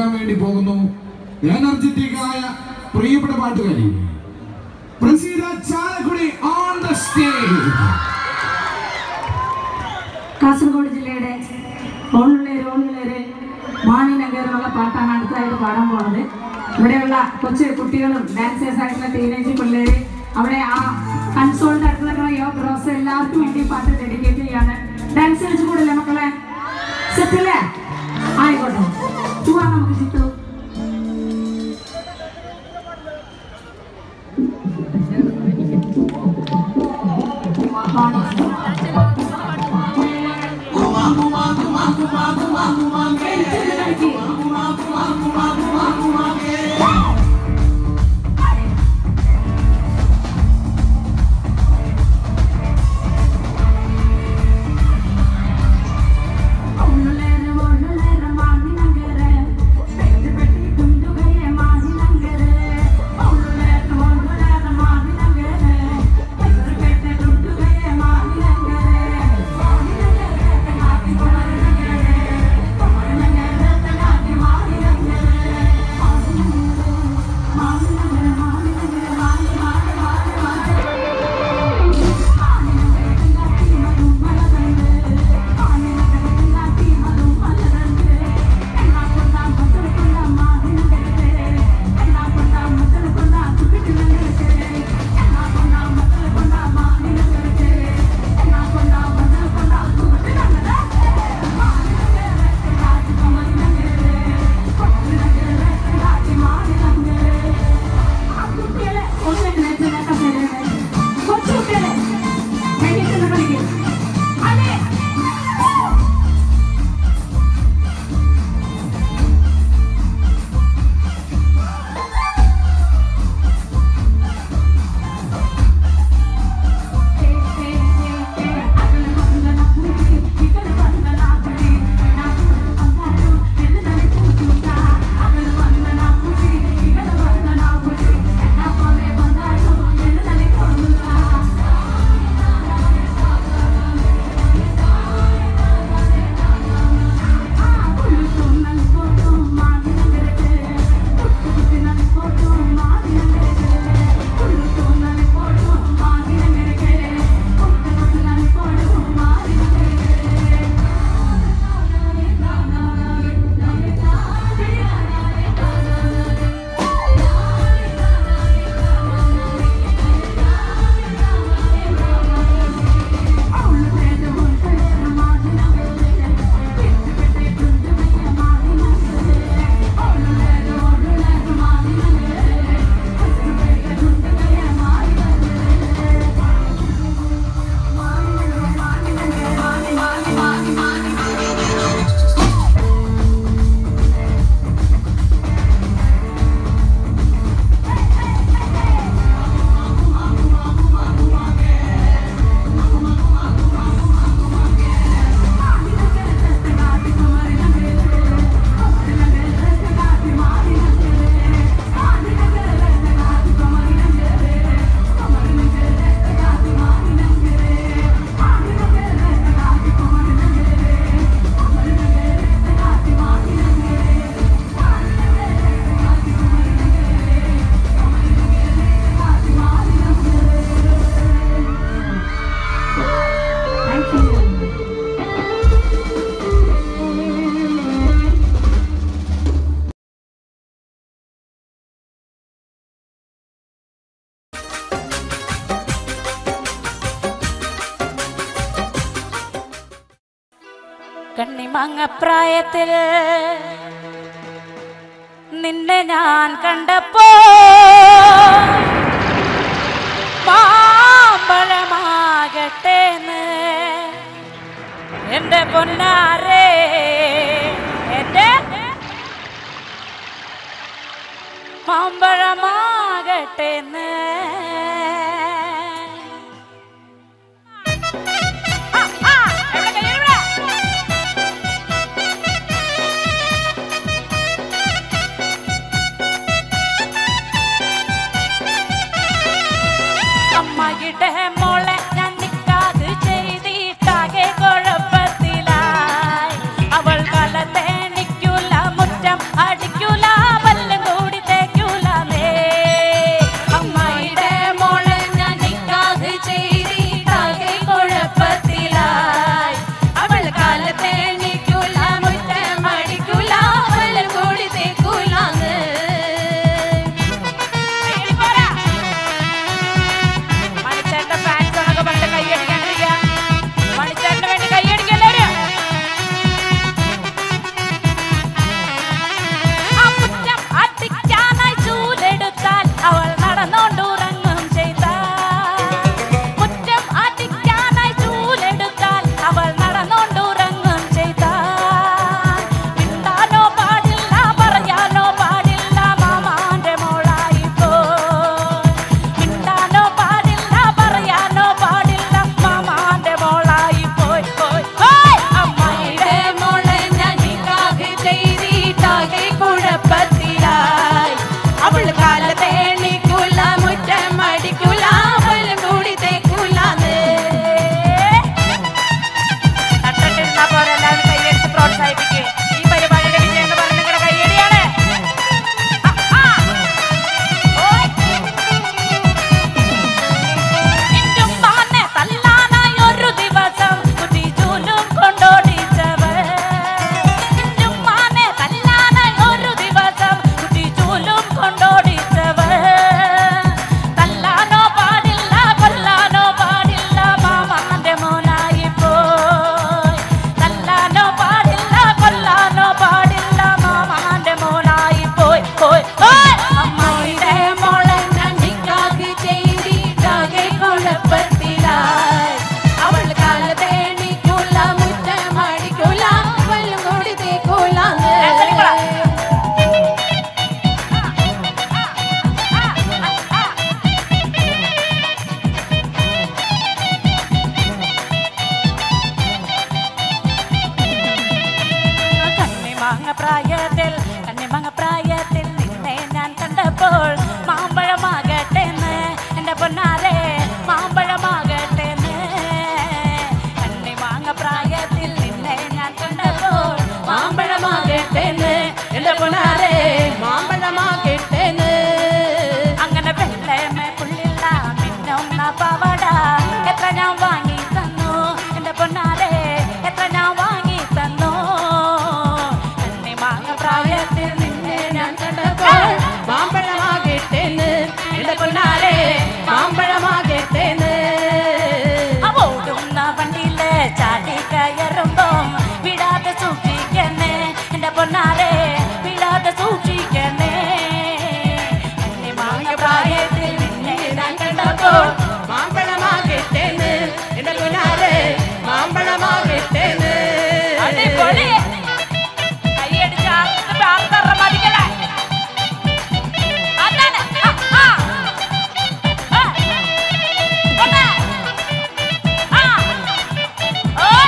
കൊടുക്കാൻ വേണ്ടി പോകുന്നു എനർജറ്റിക്കായ പ്രിയപ്പെട്ട പാട്ടുകാരി Praseetha Chalakudy on the stage Kasaragod ജില്ലയുടെ ഓണുള്ളേര് ഓണുള്ളേര് മാണിനഗർ എന്നുള്ള പാട്ടാണ് അടുത്തതായിട്ട് പാടാൻ പോകുന്നത് ഇവിടെയുള്ള കൊച്ചു കുട്ടികളും ഡാൻസേഴ്സ് ആയിട്ടുള്ള ടീനേജ് പിള്ളേര് അവിടെ ആ കൺസോളിന്റെ അടുത്തുള്ള യോ ബ്രോസ് എല്ലാവർക്കും വേണ്ടി ഈ പാട്ട് ഡെഡിക്കേറ്റ് ചെയ്യാണ് ഡാൻസ് കളിച്ചു കൂടില്ലേ മക്കളെ സെറ്റല്ലേ ആയിക്കോട്ടെ പോവാം നമുക്ക് ചിത്തു ഓണുള്ളേര് ഓണുള്ളേര് മാണിനഗര് പെട്ടി പെട്ടി കുണ്ടുകയെ മാണിനഗര് ഓണുള്ളേര് ഓണുള്ളേര് മാണിനഗര് പെട്ടി പെട്ടി കുണ്ടുകയെ മാണിനഗര് മാണിനഗര് കാത്തി മാണിനഗര് മാണിനഗര് കാത്തി മാണിനഗര് മാണിനഗര് മാണിനഗര് മാണി മാണി മാണി മാണി കൊച്ചുകുട്ടികളെ കൈയ്യെടുത്ത് കളിക്കും അതെ Thank you. കണ്ണിമങ്ങ പ്രായത്തിൽ നിന്നെ ഞാൻ കണ്ടപ്പോ മാമ്പഴമാകട്ടേന്ന് എന്റെ പൊന്നാരേ എന്റെ മാമ്പഴമാകട്ടേന്ന് ആ, ആ, എവിടെ കയ്യെവിടെ? അമ്മയുടെ മോളെ ഞാൻ നിക്കാത് ചെയ്തിട്ടാകെ കുഴപ്പത്തിലായി അവൾ വല തേണിക്കൂല മുറ്റം അടിക്കൂല പൊന്നാരെ മാമ്പഴമാകട്ടെ കണ്ണി മാങ്ങ പ്രായത്തിൽ നിന്നെ ഞാൻ കണ്ടപ്പോൾ മാമ്പഴമാകട്ടെ എന്റെ പൊന്നാരെ മാമ്പഴമാകട്ടെ അങ്ങനെ വെള്ളമേ പുള്ളില്ല മിന്നൊന്ന പവട എത്ര ഞാൻ വാങ്ങി തന്നു എന്റെ പൊന്നാരെ എത്ര ഞാൻ വാങ്ങി തന്നു കണ്ണി മാങ്ങ പ്രായത്തിൽ നിന്നെ ഞാൻ കണ്ടപ്പോൾ മാമ്പഴമാകട്ടേന്ന് എന്റെ പൊന്നാരെ മാമ്പഴമാകട്ടേന്ന് ഓടുന്ന വണ്ടിയില് ചാടി കയറുമ്പോ വിടാതെ സൂക്ഷിക്കണേ എന്റെ പൊന്നാരെ വിടാതെ സൂക്ഷിക്കണേ കണ്ണി മാങ്ങ പ്രായത്തിൽ നിന്നെ ഞാൻ കണ്ടപ്പോൾ മാമ്പഴമാകട്ടേന്ന് എന്റെ പൊന്നാരെ മാമ്പഴമാകട്ടേന്ന് അടിപൊളി കൈയടിച്ച് ആർക്കും ആർക്കറ മടിക്കലേ അതാണ് ആ, ആ. ആ. ഒന്ന്. ആ. ഓയ്.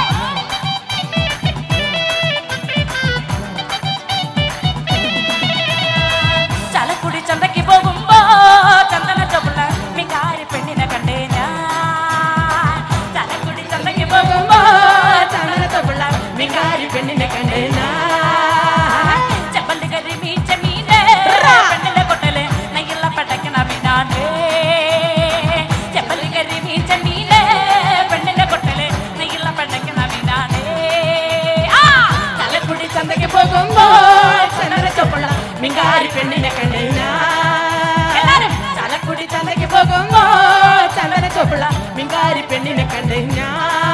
ചലക്കുടി ചന്തയ്ക്ക് പോകുമ്പോ ചന്ദന ചൊപ്പുള്ള മികാരി പെണ്ണിനെ കണ്ടേ ഞാൻ ചലക്കുടി ചന്തയ്ക്ക് പോകുമ്പോ ചന്ദന ചൊപ്പുള്ള മികാരി പെണ്ണിനെ കണ്ടേ ഞാൻ ചെമ്പല്ലി കരി മീച്ച മീനെ പെണ്ണിലെ കൊട്ടല് നെയ്യുള്ള പടക്കണ മീനാണ് ചെമ്പല്ലി കരി മീച്ച മീനെ പെണ്ണിലെ കൊട്ടല് നെയ്യുള്ള പടക്കണ മീനാണ് ആ ചലക്കുടി ചന്തയ്ക്ക് പോകുമ്പോ ചന്ദന ചൊപ്പുള്ള മിങ്കാരി പെണ്ണിനെ കണ്ടേ ഞാൻ ചലക്കുടി ചന്തയ്ക്ക് പോകുമ്പോ ചന്ദന ചൊപ്പുള്ള മിങ്കാരി പെണ്ണിനെ കണ്ടേ ഞാൻ